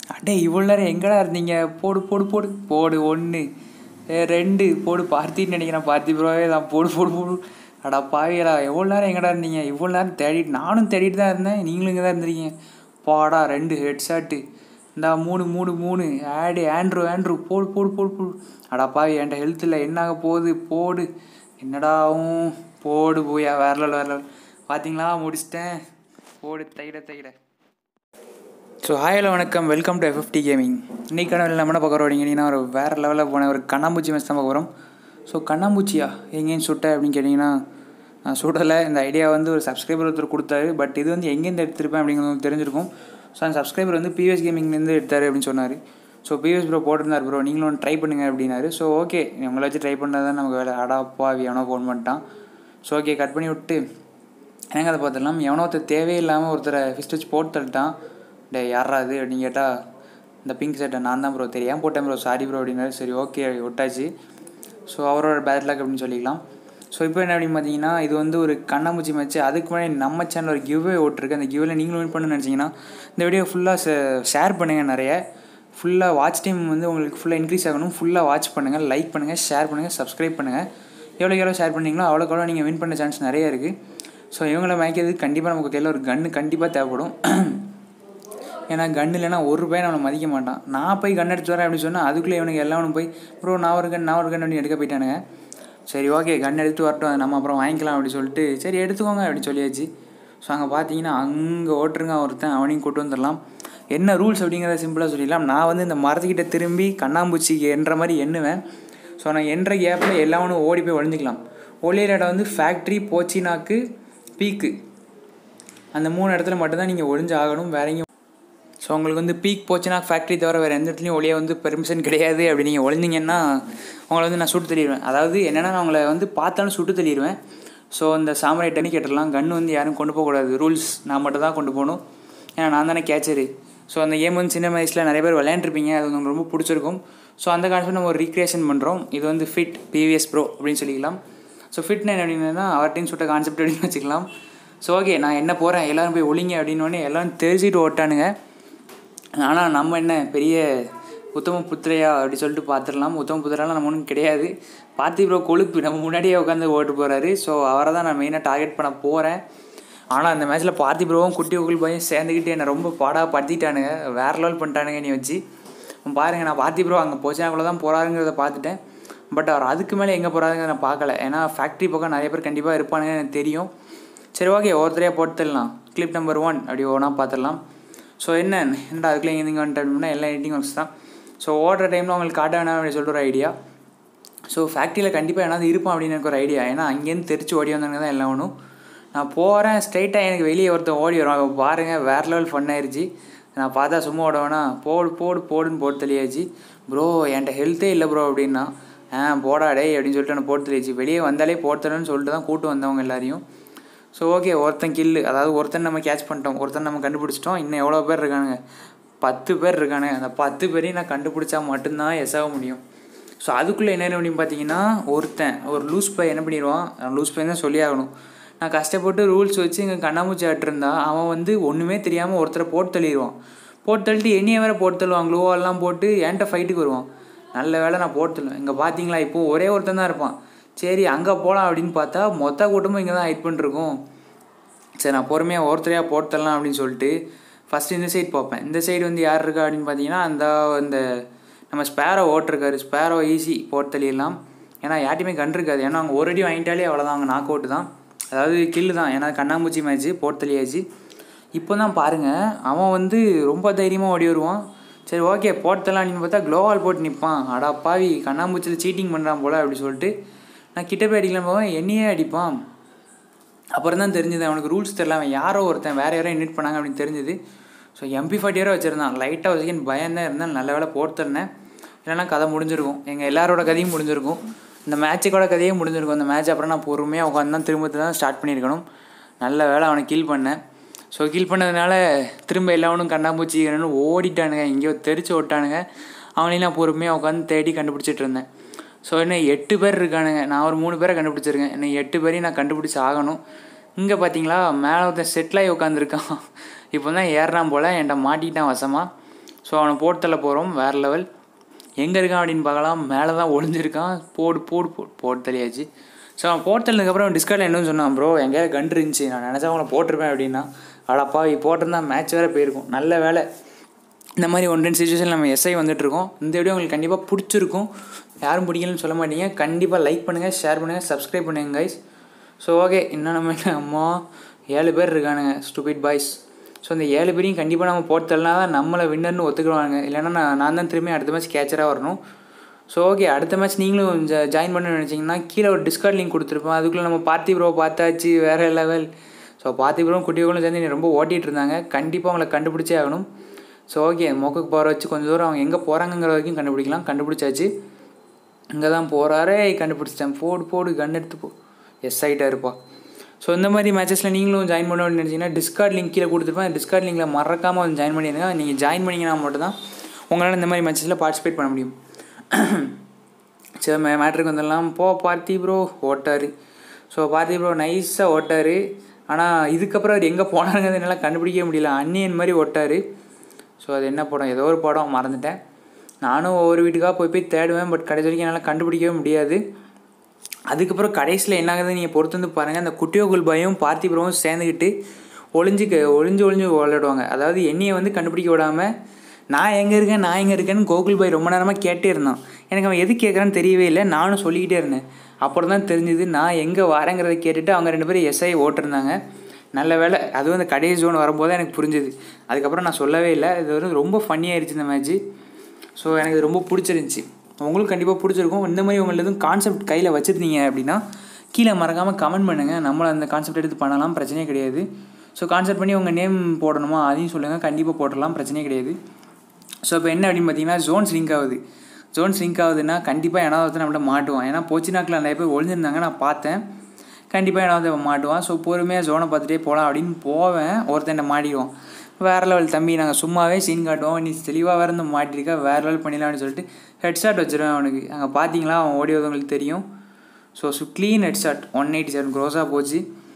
அடே இவ்வளோ நேரம் எங்கடா இருந்தீங்க போடு போடு போடு போடு ஒன்று ரெண்டு போடு பார்த்தின்னு நினைக்கிறேன் பார்த்தி ப்ரோவே தான் போடு போடு போடு அடா பாவியடா எவ்வளோ நேரம் எங்கடா இருந்தீங்க இவ்வளோ நேரம் தேடிட்டு நானும் தேடிட்டு தான் இருந்தேன் நீங்களும் இங்கே தான் இருந்திருக்கீங்க பாடா ரெண்டு ஹெட்ஷாட்டு இந்தா மூணு மூணு மூணு ஆடு ஆண்ட்ரூ ஆண்ட்ரூ போடு போடு போடு போடு அடா பாவி என்கிட்ட ஹெல்த்தில் என்ன ஆக போகுது போடு என்னடா ஆகும் போடு போயா வேற level, வேற level. பார்த்தீங்களா முடிச்சிட்டேன் போடு தைட தைட ஸோ ஹாயில் வணக்கம் வெல்கம் டு எஃப்டி கேமிங் இன்றைக்கான நம்ம என்ன பார்க்க போகிறீங்கன்னா ஒரு வேறு லெவலில் போன ஒரு கண்ணாம்பூச்சி மேட்ச் தான் பார்க்க போகிறோம் ஸோ கண்ணாம்பூச்சியா எங்கேயும் சுட்ட அப்படின்னு கேட்டிங்கன்னா நான் சுடலை இந்த ஐடியா வந்து ஒரு சப்ஸ்கிரைபர் ஒருத்தர் கொடுத்தாரு பட் இது வந்து எங்கேருந்து எடுத்திருப்பேன் அப்படிங்கிறது உங்களுக்கு தெரிஞ்சிருக்கும் ஸோ அந்த சப்ஸ்கிரைபர் வந்து பிவிஎஸ் கேமிங்லேருந்து எடுத்தார் அப்படின்னு சொன்னார் ஸோ பிவிஎஸ் ப்ரோ போட்டிருந்தார் ப்ரோ நீங்களும் ஒன்று ட்ரை பண்ணுங்க அப்படின்னாரு ஸோ ஓகே உங்களை வச்சு ட்ரை பண்ணால் தான் நமக்கு வேலை அடாப்பா எவனோ ஃபோன் பண்ணிட்டான் ஸோ ஓகே கட் பண்ணி விட்டு எனக்கு அதை பார்த்துடலாம் எவனோ ஒருத்தர் தேவையில்லாமல் ஒருத்தரை ஃபிஸ்ட் வச்சு போட்டு தள்ளிட்டான் டே யாரா அது அப்படின்னு கேட்டால் இந்த பிங்க் சட்டை நான் தான் ப்ரோ தெரியாமல் போட்டேன் ப்ரோ சாரி ப்ரோ அப்படின்னாரு சரி ஓகே விட்டாச்சு ஸோ அவரோட பேட் லக் அப்படின்னு சொல்லிக்கலாம் ஸோ இப்போ என்ன அப்படின்னு பார்த்தீங்கன்னா இது வந்து ஒரு கண்ணாமூச்சி மேட்ச் அதுக்கு முன்னாடி நம்ம சேனல் ஒரு கிவ்வே ஓட்டிருக்கு அந்த கிவ்வில் நீங்களும் வின் பண்ணணும்னு நினச்சிங்கன்னா இந்த வீடியோ ஃபுல்லாக ஷேர் பண்ணுங்கள் நிறைய ஃபுல்லாக வாட்ச் டைம் வந்து உங்களுக்கு ஃபுல்லாக இன்க்ரீஸ் ஆகணும் ஃபுல்லாக வாட்ச் பண்ணுங்கள் லைக் பண்ணுங்கள் ஷேர் பண்ணுங்கள் சப்ஸ்கிரைப் பண்ணுங்கள் எவ்வளோக்கு எவ்வளோ ஷேர் பண்ணீங்களோ அவ்வளோக்கு எவ்வளோ நீங்கள் வின் பண்ண சான்ஸ் நிறைய இருக்குது ஸோ இவங்கள மேய்க்கிறதுக்கு கண்டிப்பாக நமக்கு கையில் ஒரு கன்று கண்டிப்பாக தேவைப்படும் ஏன்னா கன் இல்லைனா ஒரு ரூபாய் நம்மளை மதிக்க மாட்டான் நான் போய் கன் எடுத்து வரேன் அப்படின்னு சொன்னால் அதுக்குள்ளே இவனுக்கு எல்லாம் போய் ப்ரோ நான் ஒரு கன் நான் ஒரு கன் அப்படின்னு எடுக்க போயிட்டானுங்க சரி ஓகே கன் எடுத்து வரட்டும் அது நம்ம அப்புறம் வாங்கிக்கலாம் அப்படின்னு சொல்லிட்டு சரி எடுத்துக்கோங்க அப்படின்னு சொல்லியாச்சு ஸோ அங்கே பார்த்தீங்கன்னா அங்கே ஓட்டுருங்க ஒருத்தன் அவனையும் கூட்டு வந்துடலாம் என்ன ரூல்ஸ் அப்படிங்கிறத சிம்பிளாக சொல்லிடலாம் நான் வந்து இந்த மரத்துக்கிட்ட திரும்பி கண்ணாம்பூச்சிக்கு என்ற மாதிரி எண்ணுவேன் ஸோ நான் என்ற கேப்பில் எல்லாவனும் ஓடி போய் ஒழிஞ்சிக்கலாம் ஒளியிற இடம் வந்து ஃபேக்ட்ரி போச்சினாக்கு பீக்கு அந்த மூணு இடத்துல மட்டும்தான் நீங்கள் ஒழிஞ்சு ஆகணும் வேற எங்கேயும் ஸோ உங்களுக்கு வந்து பீக் போச்சுன்னா ஃபேக்ட்ரி தவிர வேறு எந்த இடத்துலையும் ஒளிய வந்து பெர்மிஷன் கிடையாது அப்படி நீங்கள் ஒழிஞ்சிங்கன்னா உங்களை வந்து நான் சுட்டு தள்ளிடுவேன் அதாவது என்னென்னா நான் உங்களை வந்து பார்த்தாலும் சுட்டு தள்ளிடுவேன் ஸோ இந்த சாமரை டெனி கேட்டுடலாம் கன் வந்து யாரும் கொண்டு போகக்கூடாது ரூல்ஸ் நான் மட்டும் தான் கொண்டு போகணும் ஏன்னா நான் தானே கேச்சரு ஸோ அந்த கேம் வந்து சின்ன வயசில் நிறைய பேர் விளையாண்டுருப்பீங்க அது உங்களுக்கு ரொம்ப பிடிச்சிருக்கும் ஸோ அந்த கான்செப்ட் நம்ம ஒரு ரீக்ரியேஷன் பண்ணுறோம் இது வந்து ஃபிட் பிவிஎஸ் ப்ரோ அப்படின்னு சொல்லிக்கலாம் ஸோ ஃபிட்னா என்ன அப்படின்னா அவர்கிட்டையும் சுட்ட கான்செப்ட் அப்படின்னு வச்சுக்கலாம் ஸோ ஓகே நான் என்ன போகிறேன் எல்லோரும் போய் ஒழிங்க அப்படின்னு எல்லோரும் தெரிஞ்சுட்டு ஓட்டானுங்க ஆனால் நம்ம என்ன பெரிய உத்தம புத்திரையா அப்படி சொல்லிட்டு பார்த்துடலாம் உத்தம புத்திராலாம் நம்ம ஒன்றும் கிடையாது பார்த்தி ப்ரோ கொழுப்பு நம்ம முன்னாடியே உட்காந்து ஓட்டு போகிறாரு ஸோ அவரை தான் நான் மெயினாக டார்கெட் பண்ண போகிறேன் ஆனால் அந்த மேட்ச்சில் பார்த்தி ப்ரோவும் குட்டி உக்குள் பையன் சேர்ந்துக்கிட்டு என்னை ரொம்ப பாடாக படுத்திட்டானுங்க வேற லெவல் பண்ணிட்டானுங்க நீ வச்சு பாருங்கள் நான் பார்த்தி ப்ரோ அங்கே போச்சாக்குள்ள தான் போகிறாருங்கிறத பார்த்துட்டேன் பட் அவர் அதுக்கு மேலே எங்கே போகிறாருங்கிறத நான் பார்க்கல ஏன்னா ஃபேக்ட்ரி பக்கம் நிறைய பேர் கண்டிப்பாக இருப்பானுங்க எனக்கு தெரியும் சரி ஓகே ஒருத்தரையாக போட்டுடலாம் கிளிப் நம்பர் ஒன் அப்படி ஒன்றா பார்த்துடலாம் ஸோ என்ன என்னடா அதுக்குள்ளே எங்கே வந்துட்டு அப்படின்னா எல்லாம் எடிட்டிங் ஒர்க்ஸ் தான் ஸோ ஓடுற டைமில் அவங்களுக்கு காட்ட வேணாம் அப்படின்னு சொல்லிட்டு ஒரு ஐடியா ஸோ ஃபேக்ட்ரியில் கண்டிப்பாக என்னாவது இருப்பான் அப்படின்னு எனக்கு ஒரு ஐடியா ஏன்னா அங்கேருந்து தெரிச்சு ஓடி வந்தாங்க தான் எல்லாம் ஒன்றும் நான் போகிறேன் ஸ்ட்ரைட்டாக எனக்கு வெளியே ஒருத்தன் ஓடி வரும் அவன் பாருங்கள் வேறு லெவல் ஃபன் ஆயிடுச்சு நான் பார்த்தா சும்மா ஓட வேணா போடு போடு போடுன்னு போட்டு தெளியாச்சு ப்ரோ என்கிட்ட ஹெல்த்தே இல்லை ப்ரோ அப்படின்னா ஆ போடா டேய் அப்படின்னு சொல்லிட்டு நான் போட்டு தெளிச்சு வெளியே வந்தாலே போட்டுறேன்னு சொல்லிட்டு தான் கூட்டு வந்தவங்க எல்லாரையும் ஸோ ஓகே ஒருத்தன் கில்லு அதாவது ஒருத்தன் நம்ம கேட்ச் பண்ணிட்டோம் ஒருத்தன் நம்ம கண்டுபிடிச்சிட்டோம் இன்னும் எவ்வளோ பேர் இருக்கானுங்க பத்து பேர் இருக்கானுங்க அந்த பத்து பேரையும் நான் கண்டுபிடிச்சா மட்டும்தான் எஸ் ஆக முடியும் ஸோ அதுக்குள்ளே என்ன அப்படின்னு பார்த்தீங்கன்னா ஒருத்தன் ஒரு லூஸ் பை என்ன பண்ணிடுவான் லூஸ் பை தான் சொல்லி ஆகணும் நான் கஷ்டப்பட்டு ரூல்ஸ் வச்சு இங்கே கண்ணாமூச்சி ஆட்டிருந்தா அவன் வந்து ஒன்றுமே தெரியாமல் ஒருத்தரை போட்டு தள்ளிடுவான் போட்டு தள்ளிட்டு என்னைய வேற போட்டு தள்ளுவான் க்ளோவெல்லாம் போட்டு என்கிட்ட ஃபைட்டுக்கு வருவான் நல்ல வேலை நான் போட்டு தள்ளுவேன் இங்கே பார்த்தீங்களா இப்போது ஒரே ஒருத்தன் தான் இருப்பான் சரி அங்கே போகலாம் அப்படின்னு பார்த்தா மொத்த கூட்டமும் இங்கே தான் ஹைட் பண்ணிருக்கோம் சரி நான் பொறுமையாக ஒருத்தரையாக போட்டுடலாம் அப்படின்னு சொல்லிட்டு ஃபஸ்ட்டு இந்த சைடு பார்ப்பேன் இந்த சைடு வந்து யார் இருக்கா அப்படின்னு பார்த்தீங்கன்னா அந்த இந்த நம்ம ஸ்பேரோ ஓட்டிருக்காரு ஸ்பேரோ ஈஸி போட்டு தள்ளிடலாம் ஏன்னா யார்ட்டையுமே கன் இருக்காது ஏன்னா அவங்க ஒரு அடி வாங்கிட்டாலே அவ்வளோதான் அவங்க நாக் அவுட்டு தான் அதாவது கில்லு தான் ஏன்னா கண்ணாமூச்சி மேட்ச்சு போட்டு தள்ளியாச்சு இப்போ தான் பாருங்கள் அவன் வந்து ரொம்ப தைரியமாக ஓடி வருவான் சரி ஓகே போட்டலாம் அப்படின்னு பார்த்தா க்ளோவால் போட்டு நிற்பான் அடா பாவி கண்ணாமூச்சியில் சீட்டிங் பண்ணுறான் போல் அப்படி சொல்லிட்டு நான் கிட்ட போய் அடிக்கலாம் போவேன் என்னையே அடிப்பான் அப்புறம் தான் தெரிஞ்சது அவனுக்கு ரூல்ஸ் தெரில அவன் யாரோ ஒருத்தன் வேறு யாரோ இன்வைட் பண்ணாங்க அப்படின்னு தெரிஞ்சுது ஸோ எம்பி ஃபார்ட்டி யாரோ வச்சுருந்தான் லைட்டாக வச்சுக்கின்னு பயம் தான் இருந்தால் நல்ல வேலை போட்டு தரேன் இல்லைனா கதை முடிஞ்சிருக்கும் எங்கள் எல்லாரோட கதையும் முடிஞ்சிருக்கும் இந்த மேட்சுக்கோட கதையே முடிஞ்சிருக்கும் அந்த மேட்ச் அப்புறம் நான் பொறுமையாக உட்காந்து தான் திரும்ப தான் ஸ்டார்ட் பண்ணியிருக்கணும் நல்ல வேலை அவனை கில் பண்ணேன் ஸோ கில் பண்ணதுனால திரும்ப எல்லாவனும் கண்ணாம்பூச்சி ஓடிட்டானுங்க எங்கேயோ தெரிச்சு ஓட்டானுங்க அவனையும் நான் பொறுமையாக உட்காந்து தேடி கண்டுபிடிச்சிட்டு இருந்தேன் ஸோ இன்னும் எட்டு பேர் இருக்கானுங்க நான் ஒரு மூணு பேரை கண்டுபிடிச்சிருக்கேன் இன்னும் எட்டு பேரையும் நான் கண்டுபிடிச்சி ஆகணும் இங்கே பார்த்தீங்களா மேலே ஒருத்தன் செட்டிலாகி உட்காந்துருக்கான் இப்போ தான் ஏறுறான் போல் என்கிட்ட மாட்டிக்கிட்டான் வசமாக ஸோ அவனை போட்டு தள்ள போகிறோம் வேறு லெவல் எங்கே இருக்கான் அப்படின்னு பார்க்கலாம் மேலே தான் ஒளிஞ்சிருக்கான் போடு போடு போடு போட்டு தள்ளியாச்சு ஸோ அவன் போட்டு தள்ளதுக்கப்புறம் டிஸ்கார்டில் என்னன்னு சொன்னான் ப்ரோ எங்கேயாவது கண்டு இருந்துச்சு நான் நினச்சா அவங்கள போட்டிருப்பேன் அப்படின்னா அடப்பா போட்டிருந்தா மேட்ச் வேறு போயிருக்கும் நல்ல வேலை இந்த மாதிரி ஒன் ரெண்டு சுச்சுவேஷன் நம்ம எஸ்ஐ வந்துட்டுருக்கோம் இந்த வீடியோ உங்களுக்கு கண்டிப்பாக பிடிச்சிருக்கும் யாரும் பிடிக்கலன்னு சொல்ல மாட்டீங்க கண்டிப்பாக லைக் பண்ணுங்கள் ஷேர் பண்ணுங்கள் சப்ஸ்கிரைப் பண்ணுங்கள் கைஸ் ஸோ ஓகே இன்னும் நம்ம என்ன அம்மா ஏழு பேர் இருக்கானுங்க ஸ்டூபிட் பாய்ஸ் ஸோ இந்த ஏழு பேரையும் கண்டிப்பாக நம்ம போட்டு தள்ளனா தான் நம்மளை வின்னர்னு ஒத்துக்குவாங்க இல்லைன்னா நான் நான் தான் திரும்பி அடுத்த மேட்ச் கேச்சராக வரணும் ஸோ ஓகே அடுத்த மேட்ச் நீங்களும் ஜாயின் பண்ண நினச்சிங்கன்னா கீழே ஒரு டிஸ்கார்ட் லிங்க் கொடுத்துருப்போம் அதுக்குள்ளே நம்ம பார்த்தி ப்ரோ பார்த்தாச்சு வேறு லெவல் ஸோ பார்த்தி ப்ரோ குட்டிகளும் சேர்ந்து என்னை ரொம்ப ஓட்டிகிட்டு இருந்தாங்க கண்டிப்பாக அவங்கள கண்டுபிடிச்சே ஆகணும் ஸோ ஓகே மொக்கக்கு போகிற வச்சு கொஞ்சம் தூரம் அவங்க எங்கே போகிறாங்கங்கிற வரைக்கும் கண்டுபிடிக்கலாம் கண்டுபிடிச்சாச்சு இங்கே தான் போகிறாரே கண்டுபிடிச்சிட்டேன் போடு போடு கன் எடுத்து போ எஸ் ஆகிட்டா இருப்பா ஸோ இந்த மாதிரி மேட்சஸில் நீங்களும் ஜாயின் பண்ணணும்னு நினச்சிங்கன்னா டிஸ்கார்ட் லிங்க் கீழே கொடுத்துருப்பேன் டிஸ்கார்ட் லிங்கில் மறக்காமல் வந்து ஜாயின் பண்ணிடுங்க நீங்கள் ஜாயின் பண்ணிங்கன்னா மட்டும் தான் உங்களால் இந்த மாதிரி மேட்சஸில் பார்ட்டிசிபேட் பண்ண முடியும் சரி மே மேட்ருக்கு வந்துடலாம் போ பார்த்தி ப்ரோ ஓட்டார் ஸோ பார்த்தி ப்ரோ நைஸாக ஓட்டார் ஆனால் இதுக்கப்புறம் அவர் எங்கே போனாருங்கிறது என்னால் கண்டுபிடிக்க முடியல அன்னியன் மாதிரி ஓட்டார் ஸோ அது என்ன படம் ஏதோ ஒரு படம் மறந்துட்டேன் நானும் ஒவ்வொரு வீட்டுக்காக போய் போய் தேடுவேன் பட் கடைசி வரைக்கும் என்னால் கண்டுபிடிக்கவே முடியாது அதுக்கப்புறம் கடைசியில் என்ன ஆகுதுன்னு நீங்கள் பொறுத்து வந்து பாருங்கள் அந்த குட்டியோகுல் பயம் பார்த்திபுரமும் சேர்ந்துக்கிட்டு ஒளிஞ்சு ஒளிஞ்சு ஒளிஞ்சு விளையாடுவாங்க அதாவது என்னையை வந்து கண்டுபிடிக்க விடாமல் நான் எங்கே இருக்கேன் நான் எங்கே இருக்கேன்னு கோகுல் பாய் ரொம்ப நேரமாக கேட்டே இருந்தான் எனக்கு அவன் எது கேட்குறான்னு தெரியவே இல்லை நானும் சொல்லிக்கிட்டே இருந்தேன் அப்புறம் தான் தெரிஞ்சுது நான் எங்கே வரேங்கிறத கேட்டுட்டு அவங்க ரெண்டு பேரும் எஸ்ஐ ஓட்டிருந்தாங்க நல்ல வேலை அதுவும் அந்த கடைசி ஜோன் வரும்போது எனக்கு புரிஞ்சுது அதுக்கப்புறம் நான் சொல்லவே இல்லை இது வந்து ரொம்ப ஃபன்னியாகிடுச்சு இந்த மேட்ச்சு ஸோ எனக்கு இது ரொம்ப பிடிச்சிருந்துச்சி உங்களுக்கு கண்டிப்பாக பிடிச்சிருக்கும் இந்த மாதிரி உங்களுக்கு எதுவும் கான்செப்ட் கையில் வச்சுருந்தீங்க அப்படின்னா கீழே மறக்காமல் கமெண்ட் பண்ணுங்கள் நம்மளும் அந்த கான்செப்ட் எடுத்து பண்ணலாம் பிரச்சனையே கிடையாது ஸோ கான்செப்ட் பண்ணி உங்கள் நேம் போடணுமா அதையும் சொல்லுங்கள் கண்டிப்பாக போடலாம் பிரச்சனையே கிடையாது ஸோ இப்போ என்ன அப்படின்னு பார்த்தீங்கன்னா ஜோன்ஸ் லிங்க் ஆகுது ஜோன்ஸ் லிங்க் ஆகுதுன்னா கண்டிப்பாக ஏன்னா ஒருத்தர் நம்மகிட்ட மாட்டுவான் ஏன்னா போச்சினாக்கில் நிறைய பேர் ஒழிஞ்சிருந்தாங்க நான் பார்த்தேன் கண்டிப்பாக ஏன்னா மாட்டுவான் ஸோ பொறுமையாக ஜோனை பார்த்துட்டே போகலாம் அப்படின்னு போவேன் ஒருத்தன் மாட்டிடுவான் வேறு லெவல் தம்பி நாங்கள் சும்மாவே சீன் காட்டுவோம் நீ தெளிவாக வேறு இருந்து மாட்டிருக்கா வேறு லெவல் பண்ணிடலாம்னு சொல்லிட்டு ஹெட்ஷாட் வச்சுருவேன் அவனுக்கு அங்கே பார்த்தீங்களா அவன் ஓடி வந்தவங்களுக்கு தெரியும் so so clean headshot one eighty seven க்ரோஸாக போச்சு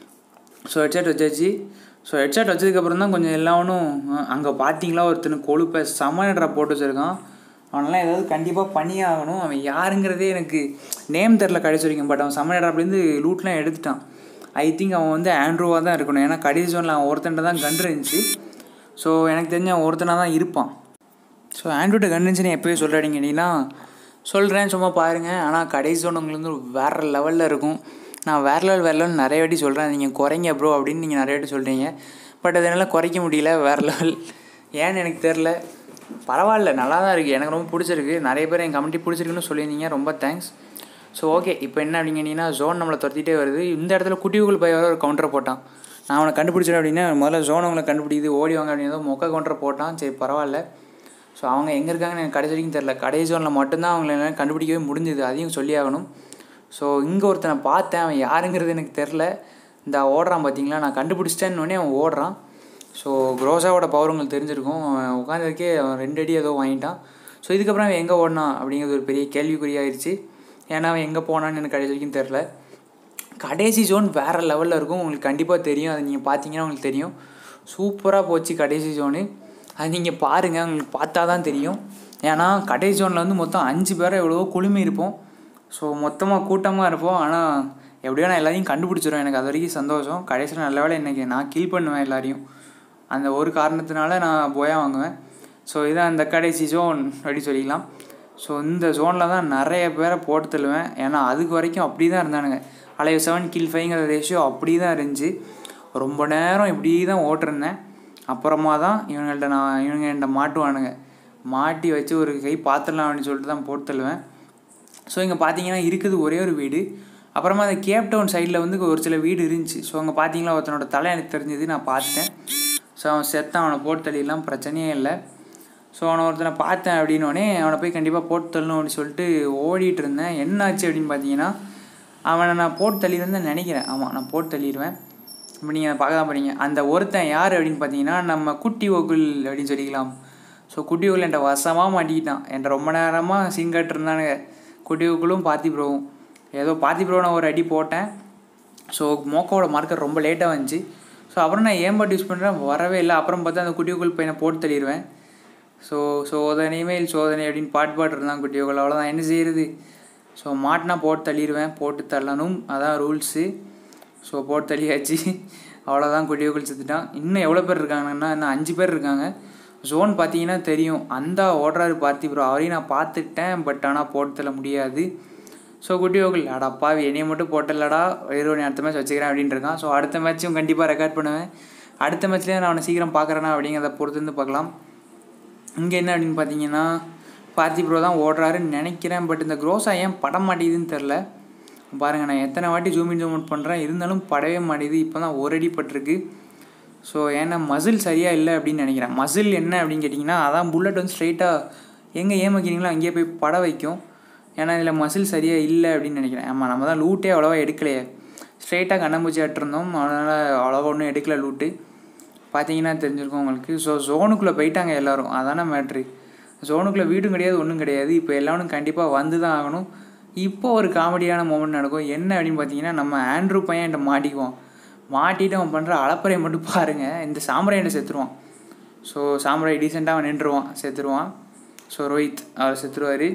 ஸோ ஹெட்ஷாட் வச்சாச்சு ஸோ ஹெட்ஷாட் வச்சதுக்கப்புறம் தான் கொஞ்சம் எல்லாவனும் அங்கே பார்த்தீங்களா ஒருத்தனுக்கு கொழுப்பை சமனடரை போட்டு வச்சுருக்கான் அவனெல்லாம் ஏதாவது கண்டிப்பாக பண்ணியே ஆகணும் அவன் யாருங்கிறதே எனக்கு நேம் தெரில கடைசி வரைக்கும் பட் அவன் சமனடர் அப்படிருந்து லூட்லாம் எடுத்துட்டான் ஐ திங்க் அவன் வந்து ஆண்ட்ரூவாக தான் இருக்கணும் ஏன்னா கடைசி ஜோனில் அவன் ஒருத்தன்ட்ட தான் கன்று இருந்துச்சு ஸோ எனக்கு தெரிஞ்ச அவன் ஒருத்தனாக தான் இருப்பான் ஸோ ஆண்ட்ராய்டு கன்வென்ஷன் எப்போயே சொல்கிறாடிங்க அப்படின்னா சொல்கிறேன் சும்மா பாருங்கள் ஆனால் கடைசி ஜோன் உங்களுக்கு வந்து வேறு லெவலில் இருக்கும் நான் வேறு லெவல் வேறு லெவல் நிறைய வாட்டி சொல்கிறேன் நீங்கள் குறைங்க ப்ரோ அப்படின்னு நீங்கள் நிறைய வாட்டி சொல்கிறீங்க பட் அதனால் குறைக்க முடியல வேறு லெவல் ஏன்னு எனக்கு தெரில பரவாயில்ல நல்லா தான் இருக்குது எனக்கு ரொம்ப பிடிச்சிருக்கு நிறைய பேர் என் கமெண்ட்டி பிடிச்சிருக்குன்னு சொல்லியிருந்தீங்க ரொம்ப தேங்க்ஸ் ஸோ ஓகே இப்போ என்ன அப்படிங்கன்னா ஜோன் நம்மளை துரத்திட்டே வருது இந்த இடத்துல குட்டிவுகள் பய வர ஒரு கவுண்டர் போட்டான் நான் அவனை கண்டுபிடிச்சிடும் அப்படின்னா முதல்ல ஜோன் அவங்களை கண்டுபிடிக்குது ஓடி வாங்க அப்படின்னா மொக்க கவுண்டர் போட்டான் சரி பரவாயில்ல ஸோ அவங்க எங்கே இருக்காங்கன்னு எனக்கு கடைசி வரைக்கும் தெரில கடைசி ஜோனில் மட்டும்தான் அவங்கள என்னால் கண்டுபிடிக்கவே முடிஞ்சுது அதையும் சொல்லி ஆகணும் ஸோ இங்கே ஒருத்தனை பார்த்தேன் அவன் யாருங்கிறது எனக்கு தெரில இந்த ஓடுறான் பார்த்தீங்களா நான் கண்டுபிடிச்சிட்டேன்னு அவன் ஓடுறான் ஸோ குரோஸாவோட பவர் உங்களுக்கு தெரிஞ்சிருக்கும் அவன் உட்காந்துருக்கே அவன் ரெண்டு அடி ஏதோ வாங்கிட்டான் ஸோ இதுக்கப்புறம் அவன் எங்கே ஓடினான் அப்படிங்கிறது ஒரு பெரிய கேள்விக்குறியாயிருச்சு ஏன்னா அவன் எங்கே போனான்னு எனக்கு கடைசி வரைக்கும் தெரில கடைசி ஜோன் வேறு லெவலில் இருக்கும் உங்களுக்கு கண்டிப்பாக தெரியும் அதை நீங்கள் பார்த்தீங்கன்னா உங்களுக்கு தெரியும் சூப்பராக போச்சு கடைசி ஜோனு அது நீங்கள் பாருங்கள் உங்களுக்கு பார்த்தா தான் தெரியும் ஏன்னா கடைசி ஜோனில் வந்து மொத்தம் அஞ்சு பேரை எவ்வளவோ குழுமி இருப்போம் ஸோ மொத்தமாக கூட்டமாக இருப்போம் ஆனால் எப்படியோ நான் எல்லாரையும் கண்டுபிடிச்சிடும் எனக்கு அது வரைக்கும் சந்தோஷம் கடைசியில் நல்ல வேலை இன்றைக்கி நான் கில் பண்ணுவேன் எல்லாரையும் அந்த ஒரு காரணத்தினால நான் போயா வாங்குவேன் ஸோ இதான் அந்த கடைசி ஜோன் அப்படி சொல்லிக்கலாம் ஸோ இந்த ஜோனில் தான் நிறைய பேரை போட்டு தள்ளுவேன் ஏன்னா அதுக்கு வரைக்கும் அப்படி தான் இருந்தானுங்க அலைவ் செவன் கில் ஃபைங்கிற ரேஷியோ அப்படி தான் இருந்துச்சு ரொம்ப நேரம் இப்படி தான் ஓட்டிருந்தேன் அப்புறமா தான் இவங்கள்ட்ட நான் இவங்க என்கிட்ட மாட்டுவானுங்க மாட்டி வச்சு ஒரு கை பார்த்துடலாம் அப்படின்னு சொல்லிட்டு தான் போட்டு தள்ளுவேன் ஸோ இங்கே பார்த்தீங்கன்னா இருக்குது ஒரே ஒரு வீடு அப்புறமா அந்த கேப் டவுன் சைடில் வந்து ஒரு சில வீடு இருந்துச்சு ஸோ அங்கே பார்த்தீங்களா ஒருத்தனோட தலை எனக்கு தெரிஞ்சது நான் பார்த்தேன் ஸோ அவன் செத்தான் அவனை போட்டு தள்ளிடலாம் பிரச்சனையே இல்லை ஸோ அவனை ஒருத்தனை பார்த்தேன் அப்படின்னோடனே அவனை போய் கண்டிப்பாக போட்டு தள்ளணும் அப்படின்னு சொல்லிட்டு ஓடிட்டு இருந்தேன் என்னாச்சு அப்படின்னு பார்த்தீங்கன்னா அவனை நான் போட்டு தள்ளிடுவேன் நினைக்கிறேன் ஆமாம் நான் போட்டு தள்ளிடுவேன் இப்போ நீங்கள் பார்க்க தான் போகிறீங்க அந்த ஒருத்தன் யார் அப்படின்னு பார்த்தீங்கன்னா நம்ம குட்டி ஓகுல் அப்படின்னு சொல்லிக்கலாம் ஸோ குட்டி ஓகுல் என்கிட்ட வசமாக மாட்டிக்கிட்டான் என்கிட்ட ரொம்ப நேரமாக சீன் இருந்தானுங்க குட்டி ஓகுலும் பாத்தி ப்ரோவும் ஏதோ பாத்தி ப்ரோ நான் ஒரு அடி போட்டேன் ஸோ மோக்கோட மார்க்கர் ரொம்ப லேட்டாக வந்துச்சு ஸோ அப்புறம் நான் ஏன் பாட்டு யூஸ் பண்ணுறேன் வரவே இல்லை அப்புறம் பார்த்தா அந்த குட்டி ஓகுல் பையனை போட்டு தள்ளிடுவேன் ஸோ சோதனை மேல் சோதனை அப்படின்னு பாட்டு பாட்டு இருந்தான் குட்டியோகள் அவ்வளோதான் என்ன செய்கிறது ஸோ மாட்டினா போட்டு தள்ளிடுவேன் போட்டு தள்ளணும் அதான் ரூல்ஸு ஸோ போட்டு தள்ளியாச்சு அவ்வளோதான் குட்டியோகள் செத்துட்டான் இன்னும் எவ்வளோ பேர் இருக்காங்கன்னா இன்னும் அஞ்சு பேர் இருக்காங்க ஜோன் பார்த்தீங்கன்னா தெரியும் அந்த ஓடுறாரு பார்த்தி ப்ரோ அவரையும் நான் பார்த்துட்டேன் பட் ஆனால் போட்டு தள்ள முடியாது ஸோ குட்டியோகள் அடா பாவி என்னையை மட்டும் போட்டலடா வேறு அடுத்த மேட்ச் வச்சுக்கிறேன் அப்படின்ட்டு இருக்கான் ஸோ அடுத்த மேட்சும் கண்டிப்பாக ரெக்கார்ட் பண்ணுவேன் அடுத்த மேட்ச்லேயே நான் அவனை சீக்கிரம் பார்க்குறேன்னா அப்படிங்கிறத பொறுத்து வந்து பார்க்கலாம் இங்கே என்ன அப்படின்னு பார்த்தீங்கன்னா பார்த்தி ப்ரோ தான் ஓடுறாருன்னு நினைக்கிறேன் பட் இந்த க்ரோஸா ஏன் பட மாட்டேங்குதுன்னு தெரில பாருங்கள் நான் எத்தனை வாட்டி ஜூம் இன் ஜூம் அவுட் பண்ணுறேன் இருந்தாலும் படவே மாட்டேங்குது இப்போ தான் ஒரு அடி பட்டிருக்கு ஸோ ஏன்னா மசில் சரியாக இல்லை அப்படின்னு நினைக்கிறேன் மசில் என்ன அப்படின்னு கேட்டிங்கன்னா அதான் புல்லட் வந்து ஸ்ட்ரைட்டாக எங்கே ஏன் வைக்கிறீங்களோ அங்கேயே போய் பட வைக்கும் ஏன்னா இதில் மசில் சரியாக இல்லை அப்படின்னு நினைக்கிறேன் ஆமாம் நம்ம தான் லூட்டே அவ்வளோவா எடுக்கலையே ஸ்ட்ரைட்டாக கண்ணம்பூச்சி ஆட்டிருந்தோம் அதனால் அவ்வளோவா ஒன்றும் எடுக்கல லூட்டு பார்த்தீங்கன்னா தெரிஞ்சிருக்கும் உங்களுக்கு ஸோ ஜோனுக்குள்ளே போயிட்டாங்க எல்லோரும் அதானே மேட்ரு ஜோனுக்குள்ளே வீடும் கிடையாது ஒன்றும் கிடையாது இப்போ எல்லாரும் கண்டிப்பாக வந்து தான் ஆகணும் இப்போ ஒரு காமெடியான மூமெண்ட் நடக்கும் என்ன அப்படின்னு பார்த்தீங்கன்னா நம்ம ஆண்ட்ரூ பையன் என்கிட்ட மாட்டிக்குவான் மாட்டிட்டு அவன் பண்ணுற அளப்பறையை மட்டும் பாருங்கள் இந்த சாம்பராயன்ட்ட செத்துருவான் ஸோ சாம்பராய் டீசெண்டாக அவன் நின்றுவான் செத்துருவான் ஸோ ரோஹித் அவர் செத்துருவார்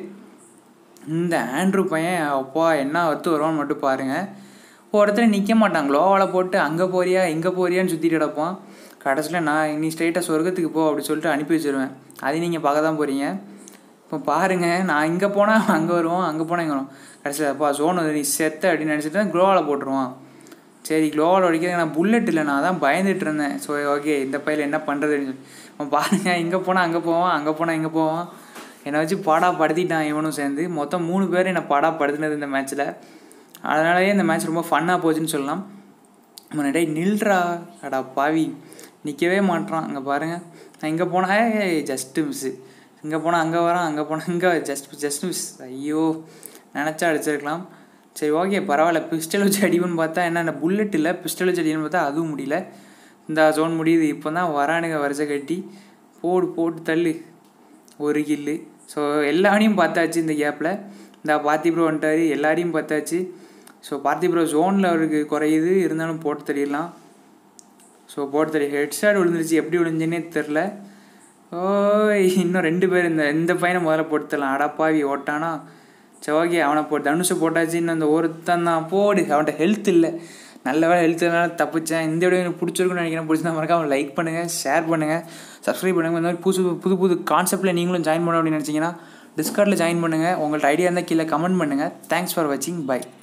இந்த ஆண்ட்ரூ பையன் அப்பா என்ன ஒத்து வருவான்னு மட்டும் பாருங்கள் ஒரு இடத்துல நிற்க மாட்டான் க்ளோவால் போட்டு அங்கே போறியா இங்கே போறியான்னு சுற்றிட்டு கிடப்பான் கடைசியில் நான் நீ ஸ்ட்ரைட்டாக சொர்க்கத்துக்கு போ அப்படி சொல்லிட்டு அனுப்பி வச்சிருவேன் அது நீங்கள் பார்க்க தான் போகிறீங்க இப்போ பாருங்கள் நான் இங்கே போனால் அங்கே வருவோம் அங்கே போனால் இங்கே வரும் கடைசியில் அப்பா ஜோன் நீ செத்த அப்படின்னு நினச்சிட்டு க்ளோவால் போட்டுருவான் சரி க்ளோவால் அடிக்கிறது நான் புல்லட் இல்லை நான் தான் பயந்துட்டு இருந்தேன் ஸோ ஓகே இந்த பையில என்ன பண்ணுறதுன்னு சொல்லி அவன் பாருங்கள் இங்கே போனால் அங்கே போவான் அங்கே போனால் இங்கே போவான் என்னை வச்சு பாடா படுத்திட்டான் இவனும் சேர்ந்து மொத்தம் மூணு பேர் என்னை பாடா படுத்தினது இந்த மேட்ச்சில் அதனாலயே இந்த மேட்ச் ரொம்ப ஃபன்னாக போச்சுன்னு சொல்லலாம் அவனை டேய் நில்றா அடா பாவி நிற்கவே மாட்டான் அங்கே பாருங்கள் நான் இங்கே போனால் ஜஸ்ட்டு மிஸ்ஸு இங்கே போனால் அங்கே வரான் அங்கே போனால் இங்கே ஜஸ்ட் ஜஸ்ட் மிஸ் ஐயோ நினச்சா அடிச்சிருக்கலாம் சரி ஓகே பரவாயில்ல பிஸ்டல் வச்சு அடிப்புன்னு பார்த்தா என்ன புல்லட் இல்லை பிஸ்டல் வச்சு அடிக்கணும்னு பார்த்தா அதுவும் முடியல இந்த ஜோன் முடியுது இப்போ தான் வரானுங்க வரிசை கட்டி போடு போட்டு தள்ளு ஒரு கில்லு ஸோ எல்லாரையும் பார்த்தாச்சு இந்த கேப்பில் இந்த பார்த்தி ப்ரோ வந்துட்டார் எல்லாரையும் பார்த்தாச்சு ஸோ பார்த்தி ப்ரோ ஜோனில் அவருக்கு குறையுது இருந்தாலும் போட்டு தள்ளிடலாம் ஸோ போட்டு தள்ளி ஹெட் ஷாட் விழுந்துருச்சு எப்படி விழுந்துன்னே தெரில ஓய் இன்னும் ரெண்டு பேர் இந்த இந்த பையனை முதல்ல போட்டு தரலாம் அடப்பாவி ஓட்டானா சரி ஓகே அவனை போட்டு தனுஷை போட்டாச்சு இன்னும் அந்த ஒருத்தன் தான் போடு அவன்கிட்ட ஹெல்த் இல்லை நல்ல வேலை ஹெல்த் இல்லைனால தப்பிச்சேன் இந்த வீடியோ எனக்கு பிடிச்சிருக்குன்னு நினைக்கிறேன் பிடிச்சிருந்தா மறக்காம லைக் பண்ணுங்கள் ஷேர் பண்ணுங்கள் சப்ஸ்கிரைப் பண்ணுங்கள் இந்த மாதிரி புதுசு புது புது கான்செப்ட்டில் நீங்களும் ஜாயின் பண்ணணும் அப்படின்னு நினச்சிங்கன்னா டிஸ்கார்டில் ஜாயின் பண்ணுங்கள் உங்கள்ட்ட ஐடியா இருந்தால் கீழே கமெண்ட் பண்ணுங்கள் தேங்க்ஸ் ஃபார் வாட்சிங் பை